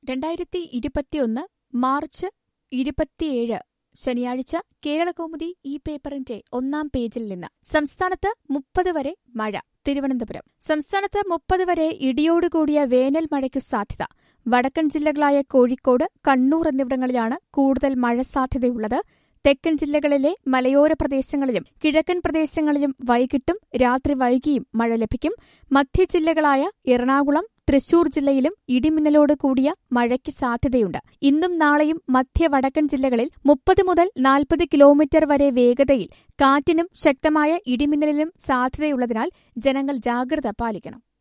രണ്ടായിരത്തി ഇരുപത്തിയൊന്ന് മാർച്ച് ഇരുപത്തിയേഴ് ശനിയാഴ്ച കേരളകൗമുദി ഈ പേപ്പറിന്റെ ഒന്നാം പേജിൽ നിന്ന് സംസ്ഥാനത്ത് മുപ്പത് വരെ മഴ തിരുവനന്തപുരം സംസ്ഥാനത്ത് മുപ്പത് വരെ ഇടിയോടുകൂടിയ വേനൽ മഴയ്ക്കു സാധ്യത വടക്കൻ ജില്ലകളായ കോഴിക്കോട് കണ്ണൂർ എന്നിവിടങ്ങളിലാണ് കൂടുതൽ മഴ സാധ്യതയുള്ളത് തെക്കൻ ജില്ലകളിലെ മലയോര പ്രദേശങ്ങളിലും കിഴക്കൻ പ്രദേശങ്ങളിലും വൈകിട്ടും രാത്രി വൈകിയും മഴ ലഭിക്കും മധ്യ ജില്ലകളായ എറണാകുളം തൃശൂർ ജില്ലയിലും ഇടിമിന്നലോട് കൂടിയ മഴയ്ക്ക് സാധ്യതയുണ്ട് ഇന്നും നാളെയും മധ്യ വടക്കൻ ജില്ലകളിൽ മുപ്പത് മുതൽ നാൽപ്പത് കിലോമീറ്റർ വരെ വേഗതയിൽ കാറ്റിനും ശക്തമായ ഇടിമിന്നലിനും സാധ്യതയുള്ളതിനാൽ ജനങ്ങൾ ജാഗ്രത പാലിക്കണം